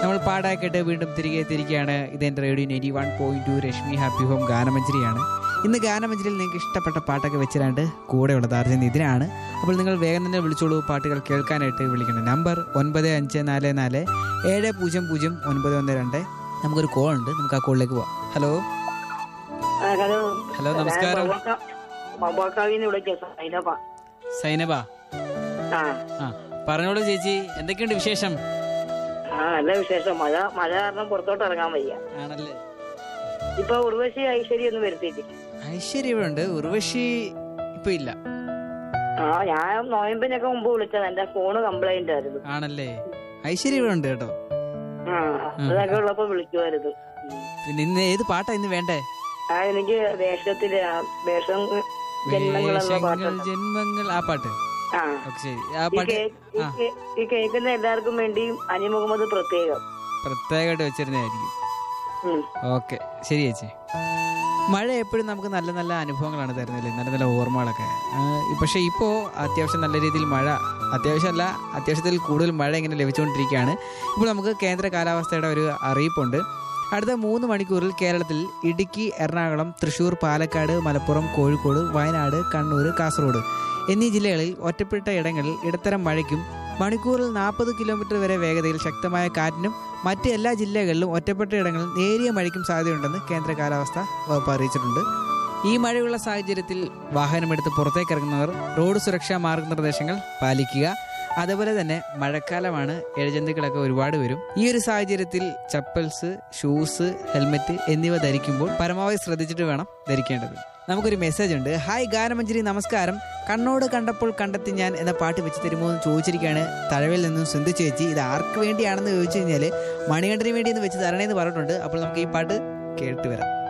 നമ്മൾ പാടാക്കിയിട്ട് വീണ്ടും തിരികെ എത്തിയിരിക്കുകയാണ് ഇതെൻ്റെ radio ninety one point two Reshmi happy home ഗാനമഞ്ജരിയാണ് ഇന്ന് ഗാനമഞ്ജരിയിൽ നിങ്ങൾക്ക് ഇഷ്ടപ്പെട്ട പാട്ടൊക്കെ വെച്ചിരാണ്ട് കൂടെയുള്ളത് അർജൻ ഇതിനാണ് അപ്പോൾ നിങ്ങൾ വേഗം തന്നെ വിളിച്ചോളൂ പാട്ടുകൾ കേൾക്കാനായിട്ട് വിളിക്കേണ്ട നമ്പർ ഒൻപത് അഞ്ച് നാല് നാല് ഏഴ് പൂജ്യം പൂജ്യം ഒൻപത് ഒന്ന് രണ്ട് നമുക്കൊരു കോൾ ഉണ്ട് നമുക്ക് ആ കോളിലേക്ക് പോവാം ഹലോ ആ, ഹലോ ഹലോ, നമസ്കാരം. മബോക്കാവിന്ന് വിളിക്കുക സൈനപ്പ സൈനബ ആ ആ പറഞ്ഞോളൂ ചേച്ചി എന്തൊക്കെയുണ്ട് വിശേഷം ആ നല്ല വിശേഷം മഴ മഴ കാരണം പുറത്തോട്ട് ഇറങ്ങാൻ വയ്യ ആണല്ലേ ഇപ്പൊ ഉർവശി ഐശ്വര്യ ഒന്നും വരുത്തിയിട്ട് ഐശ്വര്യ ഇവിടെ ഉണ്ട് ഉർവശി ഇപ്പൊ ഇല്ല ആ ഞാൻ നോയമ്പിനൊക്കെ മുമ്പ് വിളിച്ചത് എന്റെ ഫോണ് കംപ്ലൈന്റ് ആയിരുന്നു ആണല്ലേ ഐശ്വര്യ ഇവിടെ ഉണ്ട് കേട്ടോ ആ അതൊക്കെ ഉള്ളപ്പോ വിളിക്കുമായിരുന്നു ഉം. പിന്നെ ഇന്ന് ഏത് പാട്ടാ ഇന്ന് വേണ്ടേ ആ എനിക്ക് വേഷത്തില് ആ വേഷം ജന്മങ്ങൾ എന്ന വേഷങ്ങൾ പാട്ടുണ്ട് ജന്മങ്ങൾ ആ പാട്ട് ആ ഓക്കെ ശരി ആ ഈ പാട്ട് കേ- ഈ കേ- ഈ കേൾക്കുന്ന എല്ലാവർക്കും വേണ്ടി അനി മുഹമ്മദ് പ്രത്യേകം പ്രത്യേകമായിട്ട് വെച്ചിരുന്നതായിരിക്കും ഉം. ഓക്കെ ശരി ചേച്ചി മഴ എപ്പോഴും നമുക്ക് നല്ല നല്ല അനുഭവങ്ങളാണ് തരുന്നില്ലേ നല്ല നല്ല ഓർമ്മകളൊക്കെ ആ, പക്ഷേ ഇപ്പോൾ അത്യാവശ്യം നല്ല രീതിയിൽ മഴ അത്യാവശ്യമല്ല അത്യാവശ്യത്തിൽ കൂടുതൽ മഴ ഇങ്ങനെ ലഭിച്ചുകൊണ്ടിരിക്കുകയാണ് ഇപ്പോൾ നമുക്ക് കേന്ദ്ര കാലാവസ്ഥയുടെ ഒരു അറിയിപ്പുണ്ട് അടുത്ത മൂന്ന് മണിക്കൂറിൽ കേരളത്തിൽ ഇടുക്കി എറണാകുളം തൃശൂർ പാലക്കാട് മലപ്പുറം കോഴിക്കോട് വയനാട് കണ്ണൂർ കാസർഗോഡ് എന്നീ ജില്ലകളിൽ ഒറ്റപ്പെട്ട ഇടങ്ങളിൽ ഇടത്തരം മഴയ്ക്കും മണിക്കൂറിൽ നാൽപ്പത് കിലോമീറ്റർ വരെ വേഗതയിൽ ശക്തമായ കാറ്റിനും മറ്റ് എല്ലാ ജില്ലകളിലും ഒറ്റപ്പെട്ട ഇടങ്ങളിൽ നേരിയ മഴയ്ക്കും സാധ്യതയുണ്ടെന്ന് കേന്ദ്ര കാലാവസ്ഥ വകുപ്പ് അറിയിച്ചിട്ടുണ്ട് ഈ മഴയുള്ള സാഹചര്യത്തിൽ വാഹനമെടുത്ത് പുറത്തേക്ക് ഇറങ്ങുന്നവർ റോഡ് സുരക്ഷാ മാർഗനിർദ്ദേശങ്ങൾ പാലിക്കുക അതുപോലെ തന്നെ മഴക്കാലമാണ് ഇഴജന്തുക്കളൊക്കെ ഒരുപാട് വരും ഈ ഒരു സാഹചര്യത്തിൽ ചപ്പൽസ് ഷൂസ് ഹെൽമെറ്റ് എന്നിവ ധരിക്കുമ്പോൾ പരമാവധി ശ്രദ്ധിച്ചിട്ട് വേണം ധരിക്കേണ്ടത് നമുക്കൊരു മെസ്സേജ് ഉണ്ട് ഹായ് ഗാനമഞ്ജരി നമസ്കാരം കണ്ണോട് കണ്ടപ്പോൾ കണ്ടെത്തി ഞാൻ എന്ന പാട്ട് വെച്ച് തരുമോ എന്ന് ചോദിച്ചിരിക്കുകയാണ് തഴവിൽ നിന്നും സിന്ധു ചേച്ചി ഇത് ആർക്ക് വേണ്ടിയാണെന്ന് ചോദിച്ചു കഴിഞ്ഞാൽ മണികണ്ഠന് വേണ്ടി എന്ന് വെച്ച് തരണേന്ന് പറഞ്ഞിട്ടുണ്ട് അപ്പോൾ നമുക്ക് ഈ പാട്ട് കേട്ട് വരാം